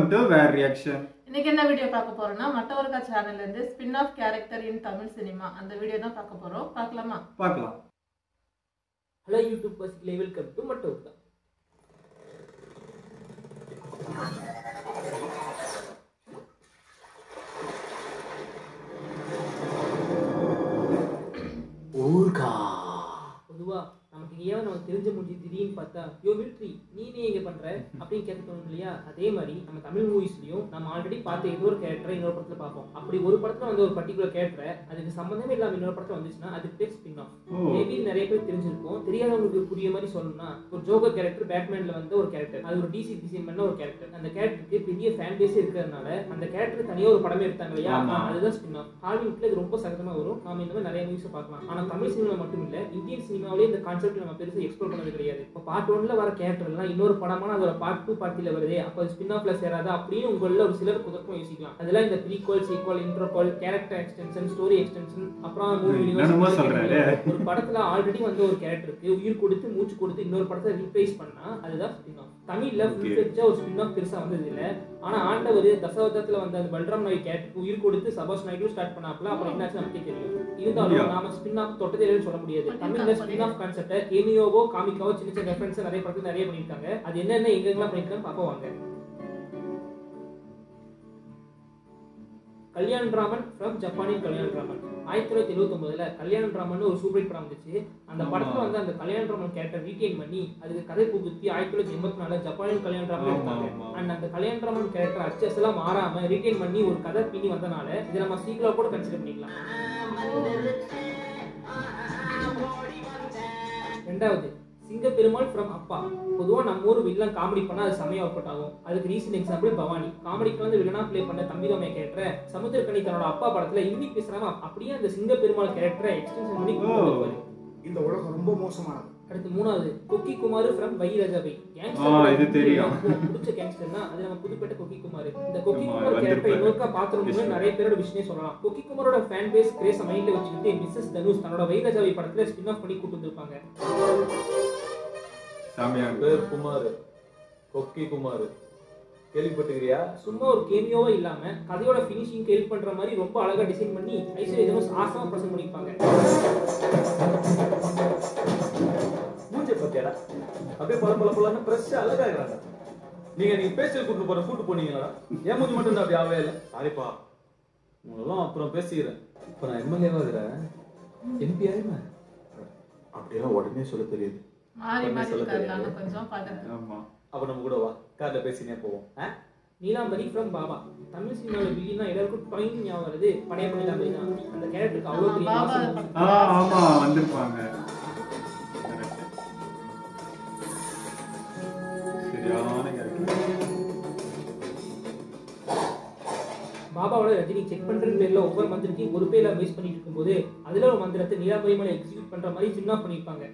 Welcome to where reaction இன்னைக்கு என்ன video பார்க்க போறோம்னா மட்டவர்கா சேனல்ல இருந்து spin off character in Tamil cinema அந்த வீடியோ தான் பார்க்க போறோம் பார்க்கலாமா பார்க்கலாம் ஹலோ யூடியூப் பர்ஸ்ட்லே வெல்கம் டு மட்டும் தான் ஊர்கா பொதுவா நமக்கு ஏன் நமக்கு தெரிஞ்ச முடிஞ்சு திடீர்னு பார்த்தா யோ மிலிட்ரி நீ நீ எங்க பண்ற அப்படின்னு கேட்க தோணும் இல்லையா அதே மாதிரி நம்ம தமிழ் மூவிஸ்லயும் நம்ம ஆல்ரெடி பார்த்த ஏதோ ஒரு கேரக்டரை இன்னொரு படத்துல பார்ப்போம் அப்படி ஒரு படத்துல வந்து ஒரு பர்டிகுலர் கேரக்டரை அதுக்கு சம்மந்தமே இல்லாம இன்னொரு படத்துல வந்துச்சுன்னா அதுக்கு பேர் ஸ்பின் ஆஃப் ஓ மேபி நிறைய பேர் தெரிஞ்சிருக்கும் தெரியாதவங்களுக்கு புரிய மாதிரி சொல்லணும்னா ஒரு ஜோக்கர் கேரக்டர் பேட்மேன்ல வந்து ஒரு கேரக்டர் அது ஒரு டிசி டிசைன் பண்ண ஒரு கேரக்டர் அந்த கேரக்டருக்கு பெரிய ஃபேன் பேஸ் இருக்கிறதுனால அந்த கேரக்டர் தனியா ஒரு படமே எடுத்தாங்க இல்லையா ஆமா. அதுதான் ஸ்பின் ஆஃப் ஹாலிவுட்ல இது ரொம்ப சகஜமா வரும் நாம இந்த மாதிரி நிறைய மூவிஸ் பார்க்கலாம் ஆனா தமிழ் சினிமா மட்டும் இல்ல இந்தியன் சினிமாவிலே இந்த கான்செப்ட் நம்ம பெருசா எக்ஸ்ப்ளோர் பண்ணது கிடையாது இப்போ பார்ட் ஒன்ல வர கேரக்டர் எல்லாம் இன்னொரு படமான அதோட பார்ட் டூ பார்ட்டில வருது அப்போ அது ஸ்பின் ஆஃப்ல சேராதா அப்படின்னு உங்கள ஒரு சிலர் குதர்க்கம் யோசிக்கலாம் அதெல்லாம் இந்த prequel sequel interquel character extension story extension அப்புறம் movie என்னென்னமோ universe சொல்றாரு. ஒரு படத்துல ஆல்ரெடி வந்து ஒரு கேரக்டருக்கு உயிர் கொடுத்து மூச்சு கொடுத்து இன்னொரு படத்தை ரீப்ளேஸ் பண்ணா அதுதான் ஸ்பின் ஆஃப் தமிழ்ல ஃபுல் Okay. ஃபிளெஜ்ஜா ஒரு ஸ்பின் ஆஃப் பெருசா வந்தது இல்ல ஆனா ஆண்டவர் தசவதத்துல வந்த அந்த பல்ராம் நாய் கேரக்டருக்கு உயிர் கொடுத்து சபாஷ் நாயுடு ஸ்டார்ட் பண்ணாப்ல அப்புறம் என்னாச்சு நமக்கே தெரியும் இருந்தாலும் Yeah. நாம ஸ்பின் ஆஃப் தொட்டதே இல்லைன்னு சொல்ல முடியாது தமிழ்ல ஸ்பின் ஆஃப் கான்செப்டை கேமியோவோ காமிக்காவோ சின்ன சின்ன ரெஃபரன்ஸ் நிறைய படத்துல நிறைய பண்ணிருக்காங்க அது என்னென்ன எங்கெங்கெல்லாம் பண்ணிருக்காங்க பாப்போம் வாங்க கல்யாண் ராமன் ஃப்ரம் ஜப்பானின் கல்யாண் ராமன் ஆயிரத்தி தொள்ளாயிரத்தி எழுபத்தி ஒன்பதுல கல்யாண் ராமன் ஒரு சூப்பர் ஹிட் படம் வந்துச்சு அந்த ஆமா. படத்துல வந்து அந்த கல்யாண் ராமன் கேரக்டர் ரீடைன் பண்ணி அதுக்கு கதை புகுத்தி ஆயிரத்தி தொள்ளாயிரத்தி எண்பத்தி நாலுல ஜப்பானின் கல்யாண் ராமன் ஆமா, எடுத்தாங்க ஆமா. அண்ட் அந்த கல்யாண் ராமன் கேரக்டர் அச்சஸ் எல்லாம் மாறாம ரீடைன் பண்ணி ஒரு கதை பின்னி வந்தனால இதை நம்ம சீக்கிரம் கூட கன்சிடர் பண்ணிக்கலாம் ரெண்டாவது சிங்க பெருமாள் ஃப்ரம் அப்பா பொதுவாக நம்ம ஊர் வில்லன் காமெடி பண்ணா அது செமையா ஒர்க் ஆகும் அதுக்கு ரீசன் எக்ஸாம்பிள் பவானி காமெடிக்கு வந்து வில்லனா ப்ளே பண்ண தம்பிராமைய கேரக்டர் சமுத்திரக்கணி தன்னோட அப்பா படத்துல ஹிந்தி பேசுறாம அப்படியே அந்த சிங்க பெருமாள் கேரக்டரை எக்ஸ்டென்ஷன் பண்ணி கொண்டு ஓ. வந்திருப்பாரு. இந்த உலகம் ரொம்ப மோசமானது அடுத்து மூணாவது கொக்கி குமார் ஃப்ரம் வைரஜாவை ஆ, இது தெரியும். பிடிச்ச கேங்ஸ்டர்னா அது நம்ம புதுப்பேட்டை கொக்கி குமார் இந்த கொக்கி ஆமா, குமார் கேரக்டர் வந்திருப்பாரு. இன்னொருக்கா பாத்திரம் நிறைய பேரோட விஷயம் சொல்லலாம் கொக்கி குமாரோட ஃபேன் பேஸ் கிரேஸ் மைண்ட்ல வச்சுக்கிட்டு மிஸ்ஸஸ் தனுஷ் தன்னோட வைரஜாவை படத்துல ஸ்பின் ஆஃப் பண்ணி கூட்டு வந்திருப்பாங்க சாமியா என் பேர் குமார் கொக்கி குமார் கேள்விப்பட்டுக்கிறியா சும்மா ஒரு கேமியோவா இல்லாம கதையோட ஃபினிஷிங் ஹெல்ப் பண்ற மாதிரி ரொம்ப அழகா டிசைன் பண்ணி ஐஸ்வர்யா தனுஷ் ஆசமா பிரசன்ட் பண்ணிருப்பாங்க மூஞ்ச பத்தியாடா அப்படியே பல பல பலன்னு ஃப்ரெஷ்ஷா அழகா இருக்கிறாங்க நீங்க நீங்க பேசல் கூட்டு போற கூட்டு போனீங்களா ஏன் மூஞ்சி மட்டும் தான் அப்படி ஆவே இல்லை சாரிப்பா உங்களெல்லாம் அப்புறம் பேசிக்கிறேன் இப்போ நான் எம்எல்ஏவா இருக்கிறேன் எம்பி ஆயிருமா அப்படியெல்லாம் உடனே சொல்ல தெரியுது மாறி கொஞ்சம் மாறி சொல்ல இருக்காரு தெரியாது. நானும் கொஞ்சம் பார்த்துட்டு ஆமா அப்ப நம்ம கூட வா கார்ல பேசினே போவோம் ஆ? நீலாம்பரி ஃப்ரம் பாபா தமிழ் சினிமாவில் வில்லினா எல்லாருக்கும் டாயின் ஞாபகம் வருது படையப்ப நீலாம்பரி தான் அந்த கேரக்டருக்கு அவ்வளோ ஆமா, பெரிய பாபா மாசம் படத்துல ஆ ஆமா வந்திருப்பாங்க Correct. சரியான character. பாபாவோட ரஜினி செக் பண்ற பேர்ல ஒவ்வொரு மந்திரத்தையும் ஒரு பேர்ல வேஸ்ட் பண்ணிட்டு இருக்கும்போது அதுல ஒரு மந்திரத்தை நீலாம்பரி மேல எக்ஸிக்யூட் பண்ற மாதிரி சின்ன பண்ணிருப்பாங்க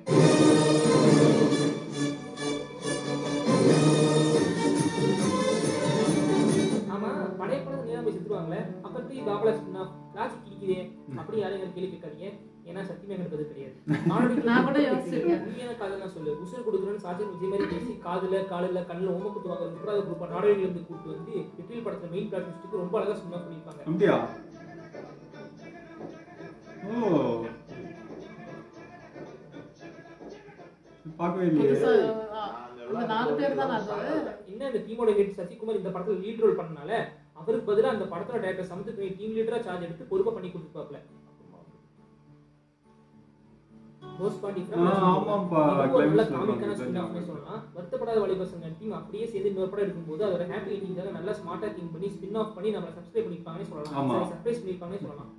ஆமா பழைய படம் நீலாம்பரி செத்துருவாங்களே அப்புறம் போய் பாபால சொன்னா லாஜிக் கிடைக்குதே அப்படி யாரும் எனக்கு கேள்வி கேட்காதீங்க ஏன்னா சத்தியமே எனக்கு பதில் கிடையாது Already நான் கூட யோசிச்சிருக்கேன். உண்மையான கதை நான் சொல்லு உசுர் கொடுக்குறேன்னு சாஜன் விஜய் மாதிரி பேசி காதுல காலில் கண்ணில் ஓம குத்துவாங்க முப்பதாவது குரூப் நாடகங்கள் இருந்து கூட்டு வந்து வெற்றியில் படத்துல மெயின் பிளாட் லிஸ்ட்டுக்கு ரொம்ப அழகா சும்மா பண்ணியிருப்பாங்க அப்படியா ஓ பார்க்கவே இல்லையே புதுசா ஆ, அந்த நாலு பேர் தான் அது இன்னும் இந்த டீமோட ஹெட் சசிகுமார் இந்த படத்துல லீட் ரோல் பண்ணனால அவருக்கு பதிலா அந்த படத்தோட டேரக்டர் சமுத்திர டீம் லீடரா சார்ஜ் எடுத்து பொறுப்பா பண்ணி கொடுத்துருப்பாப்ல போஸ் பாண்டி ஆ, ஆமாப்பா, நல்ல climax ல காமிக்கான வருவாங்க, ஸ்பின் ஆஃப்னே சொல்லலாம் வருத்தப்படாத வாலிபர்சங்க டீம் அப்படியே சேர்ந்து இன்னொரு படம் எடுக்கும்போது அதோட ஹாப்பி எண்டிங்காக நல்லா ஸ்மார்ட்டா திங்க் பண்ணி ஸ்பின் ஆஃப் பண்ணி நம்மளை சப்ஸ்கிரைப் பண்ணிருப்பாங்கன்னு சொல்லலாம் ஆமா. சர்ப்ரைஸ் பண்ணிருப்பாங்கன்னு சொல்லலாம்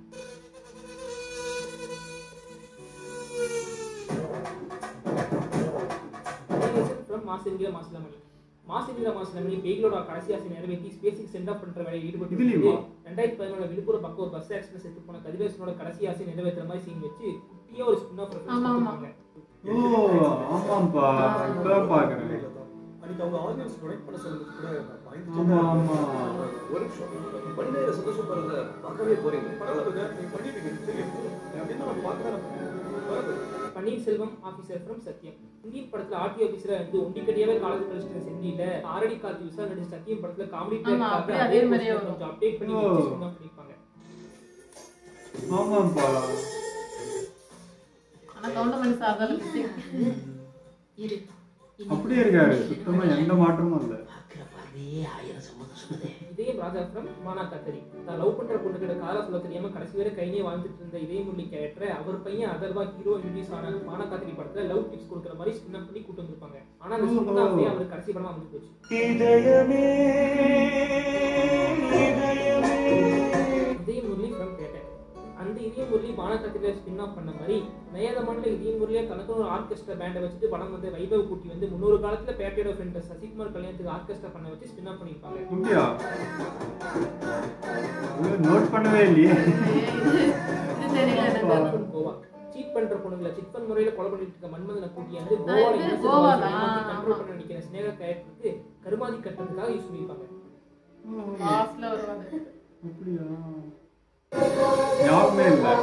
ஃப்ரம் மாசிங்கிற மாசிலாமணி மாசிங்கிற மாசிலாமணி பேய்களோட கடைசி ஆசை நிறைவேற்றி ஸ்பேசிக் சென்ட் ஆஃப் பண்ற வேலையை ஈடுபட்டு இதுலயுமா? ரெண்டாயிரத்தி பதினொன்று விழுப்புரம் பக்கம் ஒரு பஸ் ஆக்சிடென்ட் செத்து போன கதிரேசனோட கடைசி ஆசை நிறைவேற்றுற மாதிரி சீன் வச்சு குட்டியா ஒரு ஸ்பின் ஆஃப் ஆமா, ஆமா. ஓ ஆமாப்பா இப்பதான் பாக்குறேன் அன்னைக்கு அவங்க ஆடியன்ஸ் டொனேட் பண்ண சொல்றது கூட நான் பயந்துட்டே ஆமா தான் ஆமா ஒரு நிமிஷம் நீ பண்ணி சந்தோஷப்படுறத பார்க்கவே போறீங்க பரவாயில்ல நீங்க பண்ணிட்டீங்க தெரியும் என்ன நம்ம பார்க்கலாம் வரது Panneerselvam officer from Sathyam Indian படத்துல ஆர்டி ஆபீசரா இருந்து ஒண்டிக்கடியாவே காலேஜ் கழிச்சிட்டு செந்தில ஆரடி கார்த்தி விசா நடிச்ச சத்யம் படத்துல காமெடி ஆமா, அப்படியே அதே மாதிரியே வரும். கொஞ்சம் அப்டேட் பண்ணி ஓ. வச்சு சும்மா பண்ணிருப்பாங்க ஆமாப்பா ஆனா கவுண்டமணி சார் தான் lip-sync. இது அப்படியே இருக்காரு சுத்தமா எந்த மாற்றமும் இல்லை இதயம் ராஜா ஃப்ரம் மானா கத்தரி தான் லவ் பண்ற பொண்ணு கிட்ட காதல சொல்ல தெரியாம கடைசி வரை கைனே வாழ்ந்துட்டு இருந்த இதய முரளி கேரக்டர் அவர் பையன் அதர்வா ஹீரோ இன்ட்ரடியூஸ் ஆன மானா கத்தரி படத்துல லவ் டிப்ஸ் கொடுக்குற மாதிரி ஸ்பின் பண்ணி கூட்டு வந்திருப்பாங்க ஆனா அந்த ஸ்பின் தான் அப்படியே அவர் கடைசி படமா வந்து போச்சு இதய முரளி ஃப்ரம் பேட்டை அந்த இதய முரளி பானகத்தில ஸ்பின் ஆஃப் பண்ண மாதிரி நயதமான இதய முரளியா தனக்கு ஒரு ஆர்கெஸ்ட்ரா பேண்டை வச்சுட்டு படம் வந்து வைபவ் கூட்டி வந்து முன்னொரு காலத்துல பேட்டையோட ஃப்ரெண்ட் சசிகுமார் கல்யாணத்துக்கு ஆர்கெஸ்ட்ரா பண்ண வச்சு ஸ்பின் ஆஃப் பண்ணிருப்பாங்க அப்படியா நோட் பண்ணவே இல்லையே இது இது தெரியல எனக்கு from கோவா சீட் பண்ற பொண்ணுங்களை சிட் பண்ண முறையில கொலை பண்ணிட்டு இருக்க மன்மதனை கூட்டியாந்து ஆ, கோவால இது innocent கோவா boys-அ தான். ஏமாத்தி control பண்ண நினைக்கிற ஸ்னேகா கேரக்டருக்கு கருமாதி கட்டுறதுக்காக யூஸ் பண்ணிருப்பாங்க லாஸ்ட்ல வருவாங்க அப்படியா ஞாபகமே இல்லை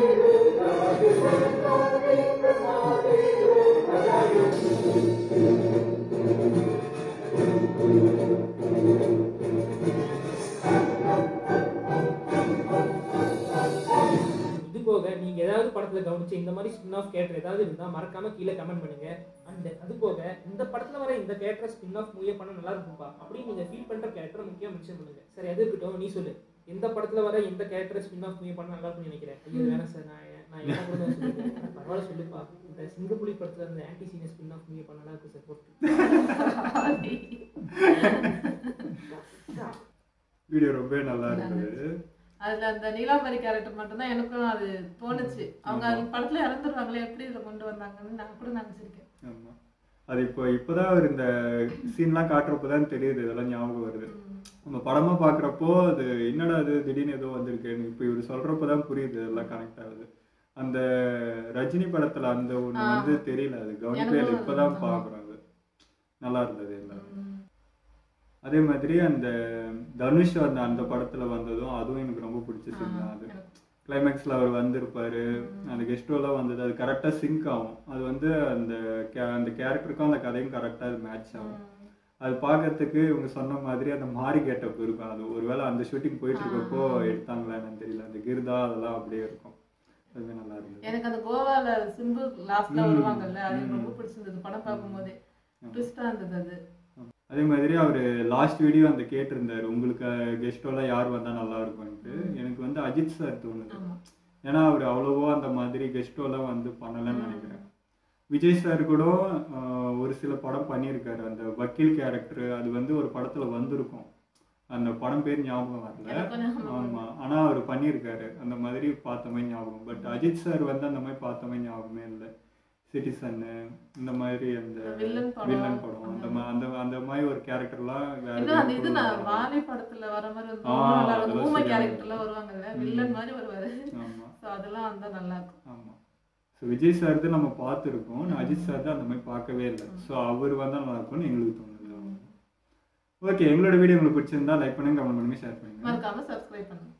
இது போக நீங்க ஏதாவது படத்துல கவனிச்ச இந்த மாதிரி ஸ்பின் ஆஃப் கேரக்டர் ஏதாவது இருந்தா மறக்காம கீழே கமெண்ட் பண்ணுங்க அண்ட் அது போக இந்த படத்துல வர இந்த கேரக்டர் ஸ்பின் ஆஃப் மூவியே பண்ண நல்லா இருக்கும்பா அப்படின்னு நீங்க ஃபீல் பண்ற கேரக்டர் முக்கியம் மென்ஷன் பண்ணுங்க சரி அது இருக்கட்டும் நீ சொல்லு எந்த படத்துல வர எந்த கேரக்டர் ஸ்பின் ஆஃப் மூவி பண்ண நல்லா இருக்கும்னு நினைக்கிறேன் ஐயோ வேணாம் சார் நான் நான் என்ன கூட தான் சொல்லிட்டேன். பரவாயில்ல சொல்லுப்பா இந்த சிங்கப்புலி படத்துல இருந்த aunty senior spin off movie பண்ண நல்லா இருக்கு சார் போட்டு வீடியோ ரொம்ப நல்லா இருந்தது அதுல அந்த நீலாம்பரி கேரக்டர் மட்டும்தான் எனக்கும் அது தோணுச்சு அவங்க அந்த படத்துல இறந்துருவாங்களே எப்படி இதை கொண்டு வந்தாங்கன்னு நான் கூட நினைச்சிருக்கேன் ஆமா அது இப்போ இப்போதான் அவர் இந்த சீன்லாம் காட்டுறப்போ தான் தெரியுது இதெல்லாம் ஞாபகம் வருது நம்ம படமா பார்க்குறப்போ அது என்னடா அது திடீர்னு ஏதோ வந்திருக்குன்னு இப்போ இவர் சொல்றப்போ தான் புரியுது எல்லாம் கனெக்ட் ஆகுது அந்த ரஜினி படத்துல அந்த ஒண்ணு ஆ. வந்து தெரியல அது கவனிப்பே இல்லை எனக்கும் இப்போதான் ஆமா. பார்க்குறோம் அது நல்லா இருந்தது எல்லாம் ம். அதே மாதிரி அந்த தனுஷ் அந்த அந்த படத்துல வந்ததும் அதுவும் எனக்கு ரொம்ப பிடிச்ச ஆ, சீன் தான் அது எனக்கு- கிளைமேக்ஸ்ல அவர் வந்திருப்பாரு அந்த கெஸ்ட் எல்லாம் வந்தது அது கரெக்டா சிங்க் ஆகும் அது வந்து அந்த ca- அந்த கேரக்டருக்கும் அந்த கதையும் கரெக்டா அது மேட்ச் ஆகும் ம். அது பார்க்கறதுக்கு இவங்க சொன்ன மாதிரி அந்த மாறி கேட்டப் இருக்கும் அது ஒருவேளை அந்த ஷூட்டிங் போயிட்டு இருக்கப்போ எடுத்தாங்களா என்னன்னு தெரியல அந்த கிருதா அதெல்லாம் அப்படியே இருக்கும் அதுவே நல்லா இருந்தது எனக்கு அந்த கோவால சிம்பு லாஸ்ட்ல ம். வருவாங்கல்ல அது எனக்கு ம். ரொம்ப பிடிச்சிருந்தது படம் பார்க்கும்போதே ட்விஸ்டா இருந்தது அது அதே மாதிரி அவர் லாஸ்ட் வீடியோ அந்த கேட்டிருந்தாரு உங்களுக்கு கெஸ்டோலாம் யார் வந்தா நல்லா இருக்கும்ட்டு எனக்கு வந்து அஜித் சார் தோணுது ஆமா ஏன்னா அவர் அவ்வளவோ அந்த மாதிரி கெஸ்டோலாம் வந்து பண்ணலன்னு நினைக்கிறேன் விஜய் சார் கூட ஆஹ், ஒரு சில படம் பண்ணியிருக்காரு அந்த வக்கீல் கேரக்டர் அது வந்து ஒரு படத்துல வந்திருக்கும் அந்த படம் பேர் ஞாபகம் வரல எனக்கும் ஞாபகம் ஆமா ஆனா அவர் பண்ணியிருக்காரு அந்த மாதிரி பார்த்த மாதிரி ஞாபகம் பட் அஜித் சார் வந்து அந்த மாதிரி பார்த்த மாதிரி ஞாபகமே இல்லை சிட்டிசன் இந்த மாதிரி அந்த வில்லன் படம். வில்லன் படம் அந்த மா- அந்த அந்த மாதிரி ஒரு கேரக்டர்லாம் வேற இன்னும் அந்த இது நான் எதுவும் வாலி படத்துல வர மாதிரி வந்து ஆ, ரொம்ப நல்லா இருக்கும் அதெல்லாம் ஊமை சரியா கேரக்டர்ல வருவாங்கல்ல வில்லன் மாதிரி வருவாரு ஆமா ஸோ அதெல்லாம் வந்தா நல்லா இருக்கும் ஆமா ஸோ விஜய் சார் தான் நம்ம பார்த்துருக்கோம் நான் அஜித் சார் தான் அந்த மாதிரி பார்க்கவே இல்லை ஸோ அவர் வந்தால் நல்லா இருக்கும்னு எங்களுக்கு தோணுது ஓகே எங்களோட வீடியோ உங்களுக்கு பிடிச்சிருந்தா லைக் பண்ணுங்க கமெண்ட் பண்ணுங்க ஷேர் பண்ணுங்க மறக்காம சப்ஸ்கிரைப் பண்ணுங்க